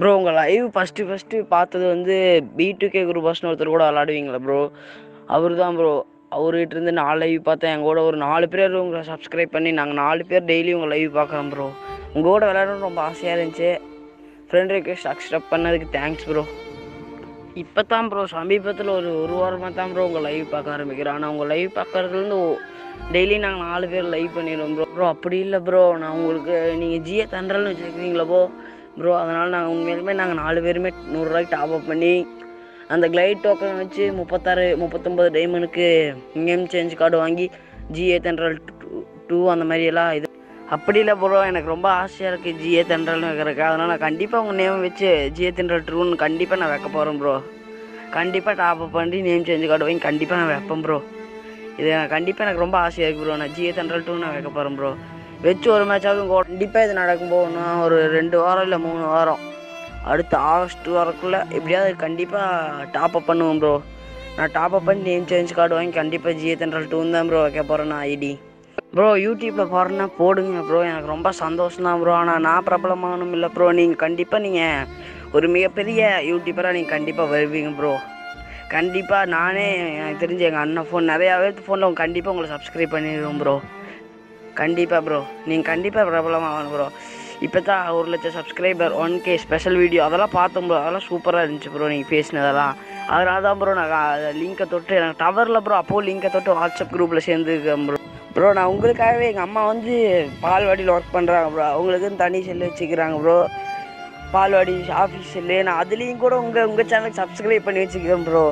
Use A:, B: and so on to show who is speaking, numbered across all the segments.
A: bro உங்கள் live first first பார்த்தது வந்து பி2கே குரூபர்ஸ்னு ஒருத்தர் கூட விளாடுவீங்களா ப்ரோ அவர் தான் ப்ரோ அவர்கிட்ட இருந்து நாலு லைவ் பார்த்தேன் எங்கள் கூட ஒரு நாலு பேர் உங்களை சப்ஸ்கிரைப் பண்ணி நாங்கள் நாலு பேர் டெய்லி உங்கள் லைவ் பார்க்குறோம் ப்ரோ உங்கள் கூட விளையாடணும்னு ரொம்ப ஆசையாக இருந்துச்சு ஃப்ரெண்ட் ரிக்வெஸ்ட் அக்செப்ட் பண்ணதுக்கு தேங்க்ஸ் ப்ரோ இப்போ தான் ப்ரோ சமீபத்தில் ஒரு ஒரு வாரமாக தான் ப்ரோ உங்கள் லைவ் பார்க்க ஆரம்பிக்கிறேன் ஆனால் உங்கள் லைவ் பார்க்கறதுலேருந்து டெய்லி நாங்கள் நாலு பேர் லைவ் பண்ணிடுவோம் ப்ரோ ப்ரோ அப்படி இல்லை ப்ரோ நான் உங்களுக்கு நீங்கள் ஜிஏ தண்டல்னு வச்சுருக்கீங்களா ப்ரோ ப்ரோ அதனால் நாங்கள் உண்மையிலுமே நாங்கள் நாலு பேருமே நூறுரூவாய்க்கு டாப் அப் பண்ணி அந்த கிளைட் டோக்கன் வச்சு முப்பத்தாறு முப்பத்தொம்பது டைமண்டுக்கு நேம் சேஞ்ச் கார்டு வாங்கி ஜிஏ தென்றல் டூ டூ அந்த மாதிரி எல்லாம் இது அப்படி இல்லை ப்ரோ எனக்கு ரொம்ப ஆசையாக இருக்குது ஜிஏ தென்றல்னு வைக்கிறதுக்கு அதனால் நான் கண்டிப்பாக உங்கள் நேம் வச்சு ஜிஏ தென்றல் டூன்னு கண்டிப்பாக நான் வைக்க போகிறேன் ப்ரோ கண்டிப்பாக டாப் அப் பண்ணி நேம் சேஞ்ச் கார்டு வாங்கி கண்டிப்பாக நான் வைப்பேன் ப்ரோ இது எனக்கு கண்டிப்பாக எனக்கு ரொம்ப ஆசையாக இருக்குது ப்ரோ நான் ஜிஏ தென்றல் டூ நான் வைக்க போகிறேன் ப்ரோ வச்சு ஒரு மேட்சாவது கண்டிப்பாக இது நடக்கும் போகணும் ஒரு ரெண்டு வாரம் இல்லை மூணு வாரம் அடுத்த ஆகஸ்ட் வரக்குள்ளே எப்படியாவது கண்டிப்பாக டாப் அப் பண்ணுவேன் ப்ரோ நான் டாப் அப் பண்ணி நேம் சேஞ்ச் கார்டு வாங்கி கண்டிப்பாக ஜிஏ தென்றல் டூ தான் ப்ரோ வைக்க போகிறேன் நான் ஐடி ப்ரோ யூடியூப்பில் போடுறேன்னா போடுங்க ப்ரோ எனக்கு ரொம்ப சந்தோஷம் தான் ப்ரோ ஆனால் நான் பிரபலமாகணும் இல்லை ப்ரோ நீங்கள் கண்டிப்பாக நீங்கள் ஒரு மிகப்பெரிய யூடியூபராக நீங்கள் கண்டிப்பாக வருவீங்க ப்ரோ கண்டிப்பாக நானே எனக்கு தெரிஞ்ச எங்கள் அண்ணன் ஃபோன் நிறையா பேர்த்து ஃபோனில் கண்டிப்பாக உங்களை சப்ஸ்கிரைப் பண்ணிடுவோம் ப்ரோ கண்டிப்பாக ப்ரோ நீங்கள் கண்டிப்பாக பிரபலமாகணும் ப்ரோ இப்போ தான் ஒரு லட்சம் subscriber one K special video அதெல்லாம் பார்த்தோம் ப்ரோ அதெல்லாம் சூப்பராக இருந்துச்சு ப்ரோ நீங்கள் பேசினதெல்லாம் அதனால தான் ப்ரோ நான் லிங்கை தொட்டு எனக்கு டவரில் ப்ரோ அப்போது லிங்கை தொட்டு வாட்ஸ்அப் குரூப்பில் சேர்ந்துருக்கேன் ப்ரோ ப்ரோ நான் உங்களுக்காகவே எங்கள் அம்மா வந்து பால்வாடியில் ஒர்க் பண்ணுறாங்க ப்ரோ அவங்களுக்குன்னு தனி செல்லு வச்சுக்கிறாங்க ப்ரோ பால்வாடி ஆஃபீஸ் செல்லு நான் அதுலேயும் கூட உங்கள் உங்கள் சேனலுக்கு சப்ஸ்கிரைப் பண்ணி வச்சுக்கிறேன் ப்ரோ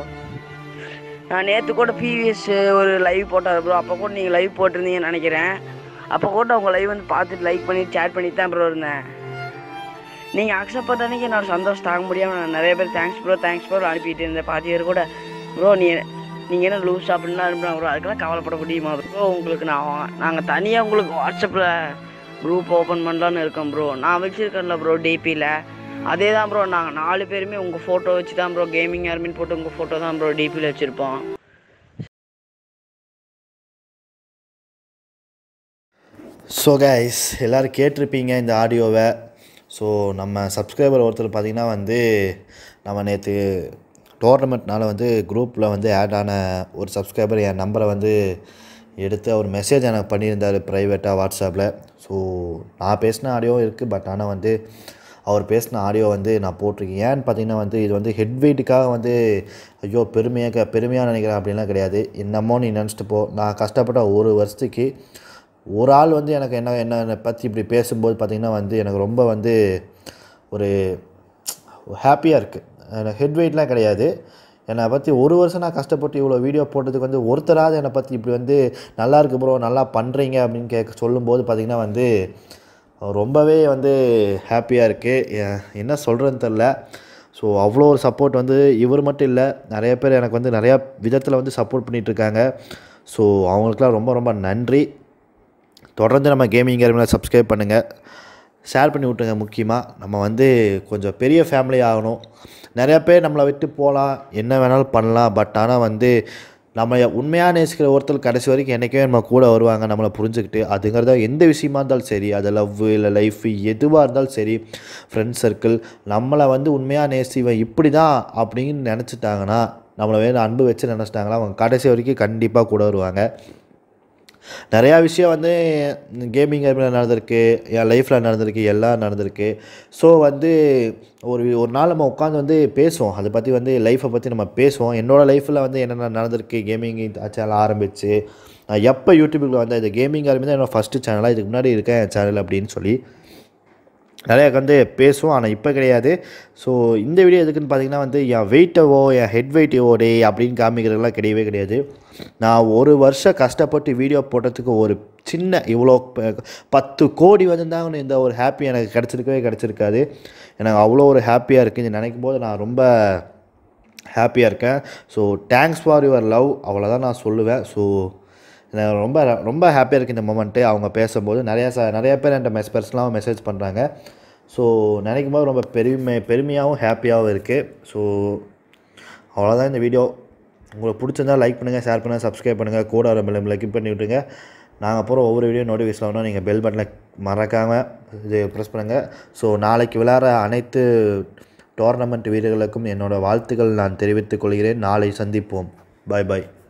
A: நான் நேற்று கூட பிவிஎஸ் ஒரு லைவ் போட்டார் ப்ரோ அப்போ கூட நீங்கள் லைவ் போட்டிருந்தீங்கன்னு நினைக்கிறேன் அப்போ கூட உங்கள் லைவ் வந்து பார்த்துட்டு லைக் பண்ணி சேட் பண்ணி தான் ப்ரோ இருந்தேன் நீங்கள் அக்செப்ட் பண்ண அன்றைக்கி என்னோட சந்தோஷம் தாங்க முடியாமல் நான் நிறைய பேர் தேங்க்ஸ் ப்ரோ தேங்க்ஸ் ப்ரோ அனுப்பிட்டு இருந்தேன் பாதி பேர் கூட ப்ரோ நீ நீங்கள் என்ன லூஸ் அப்படின்லாம் அனுப்புனா ப்ரோ அதுக்கெல்லாம் கவலைப்பட முடியுமா ப்ரோ உங்களுக்கு நான் நாங்கள் தனியாக உங்களுக்கு வாட்ஸ்அப்பில் குரூப் ஓப்பன் பண்ணலான்னு இருக்கோம் ப்ரோ நான் வச்சுருக்கேன்ல ப்ரோ டிபியில் அதே தான் ப்ரோ நாங்கள் நாலு பேருமே உங்கள் ஃபோட்டோ வச்சு தான் ப்ரோ கேமிங் ஆர்மின்னு போட்டு உங்கள் ஃபோட்டோ தான் ப்ரோ டிபியில் வச்சுருப்போம்
B: ஸோ கைஸ் எல்லோரும் கேட்டிருப்பீங்க இந்த ஆடியோவை ஸோ நம்ம சப்ஸ்கிரைபர் ஒருத்தர் பார்த்திங்கன்னா வந்து நம்ம நேற்று டோர்னமெண்ட்னால வந்து குரூப்பில் வந்து ஆட் ஆன ஒரு சப்ஸ்கிரைபர் என் நம்பரை வந்து எடுத்து அவர் மெசேஜ் எனக்கு பண்ணியிருந்தார் ப்ரைவேட்டாக வாட்ஸ்அப்பில் ஸோ நான் பேசின ஆடியோ இருக்குது பட் ஆனால் வந்து அவர் பேசின ஆடியோ வந்து நான் போட்டிருக்கேன் ஏன்னு பார்த்தீங்கன்னா வந்து இது வந்து ஹெட் வெயிட்டுக்காக வந்து ஐயோ பெருமையாக பெருமையாக நினைக்கிறேன் அப்படின்லாம் கிடையாது என்னமோ நீ நினச்சிட்டு போ நான் கஷ்டப்பட்ட ஒரு வருஷத்துக்கு ஒரு ஆள் வந்து எனக்கு என்ன என்ன பற்றி இப்படி பேசும்போது பார்த்திங்கன்னா வந்து எனக்கு ரொம்ப வந்து ஒரு ஹாப்பியாக இருக்குது எனக்கு ஹெட் வெயிட்லாம் கிடையாது என்னை பற்றி ஒரு வருஷம் நான் கஷ்டப்பட்டு இவ்வளோ வீடியோ போட்டதுக்கு வந்து ஒருத்தராவது என்னை பற்றி இப்படி வந்து நல்லா இருக்கு ப்ரோ நல்லா பண்ணுறீங்க அப்படின்னு கேட்க சொல்லும்போது பார்த்திங்கன்னா வந்து ரொம்பவே வந்து ஹாப்பியாக இருக்குது என்ன சொல்கிறதுன்னு தெரில ஸோ அவ்வளோ ஒரு சப்போர்ட் வந்து இவர் மட்டும் இல்லை நிறைய பேர் எனக்கு வந்து நிறையா விதத்தில் வந்து சப்போர்ட் பண்ணிகிட்ருக்காங்க ஸோ அவங்களுக்குலாம் ரொம்ப ரொம்ப நன்றி தொடர்ந்து நம்ம கேமிங் கேமில் சப்ஸ்கிரைப் பண்ணுங்கள் ஷேர் பண்ணி விட்டுருங்க முக்கியமாக நம்ம வந்து கொஞ்சம் பெரிய ஃபேமிலி ஆகணும் நிறையா பேர் நம்மளை விட்டு போகலாம் என்ன வேணாலும் பண்ணலாம் பட் ஆனால் வந்து நம்ம உண்மையாக நேசிக்கிற ஒருத்தர் கடைசி வரைக்கும் என்றைக்குமே நம்ம கூட வருவாங்க நம்மளை புரிஞ்சுக்கிட்டு அதுங்கிறத எந்த விஷயமா இருந்தாலும் சரி அது லவ் இல்லை லைஃப் எதுவாக இருந்தாலும் சரி ஃப்ரெண்ட்ஸ் சர்க்கிள் நம்மளை வந்து உண்மையாக நேசிவன் இப்படி தான் அப்படின்னு நினச்சிட்டாங்கன்னா நம்மளை வேணும் அன்பு வச்சு நினச்சிட்டாங்கன்னா அவங்க கடைசி வரைக்கும் கண்டிப்பாக கூட வருவாங்க நிறையா விஷயம் வந்து கேமிங் கேமில் நடந்திருக்கு என் லைஃப்பில் நடந்திருக்கு எல்லாம் நடந்திருக்கு ஸோ வந்து ஒரு ஒரு நாள் நம்ம உட்காந்து வந்து பேசுவோம் அதை பற்றி வந்து லைஃப்பை பற்றி நம்ம பேசுவோம் என்னோடய லைஃப்பில் வந்து என்னென்ன நடந்திருக்கு கேமிங் சேனல் ஆரம்பித்து நான் எப்போ யூடியூபுக்கு வந்தேன் இந்த கேமிங் ஆரம்பி தான் என்னோடய ஃபஸ்ட்டு சேனலாக இதுக்கு முன்னாடி இருக்கேன் என் சேனல் அப்படின்னு சொல்லி நிறையா வந்து பேசுவோம் ஆனால் இப்போ கிடையாது ஸோ இந்த வீடியோ எதுக்குன்னு பார்த்தீங்கன்னா வந்து என் வெயிட்டவோ என் ஹெட் வெயிட்டவோ டே அப்படின்னு காமிக்கிறதுலாம் கிடையவே கிடையாது நான் ஒரு வருஷம் கஷ்டப்பட்டு வீடியோ போட்டதுக்கு ஒரு சின்ன இவ்வளோ பத்து கோடி வந்திருந்தாங்கன்னு இந்த ஒரு ஹாப்பி எனக்கு கிடச்சிருக்கவே கிடச்சிருக்காது எனக்கு அவ்வளோ ஒரு ஹாப்பியாக இருக்குது இது நினைக்கும் போது நான் ரொம்ப ஹாப்பியாக இருக்கேன் so thanks for your love அவ்வளோதான் நான் சொல்லுவேன் ஸோ எனக்கு ரொம்ப ரொம்ப ஹாப்பியாக இருக்குது இந்த மொமெண்ட்டு அவங்க பேசும்போது நிறையா ச நிறையா பேர் என்கிட்ட மெஸ் பர்சனலாகவும் மெசேஜ் பண்ணுறாங்க ஸோ நினைக்கும் போது ரொம்ப பெருமை பெருமையாகவும் ஹாப்பியாகவும் இருக்குது ஸோ அவ்வளோதான் இந்த வீடியோ உங்களுக்கு பிடிச்சிருந்தா லைக் பண்ணுங்கள் ஷேர் பண்ணுங்கள் சப்ஸ்கிரைப் பண்ணுங்கள் கூட வர மில்லம் கிளிக் பண்ணி விட்டுருங்க நாங்கள் போகிற ஒவ்வொரு வீடியோ நோட்டிஃபிகேஷன் ஆகணும் நீங்கள் பெல் பட்டனை மறக்காமல் இது ப்ரெஸ் பண்ணுங்கள் ஸோ நாளைக்கு விளையாடுற அனைத்து டோர்னமெண்ட் வீரர்களுக்கும் என்னோடய வாழ்த்துக்கள் நான் தெரிவித்துக் கொள்கிறேன் நாளை சந்திப்போம் பாய் பாய்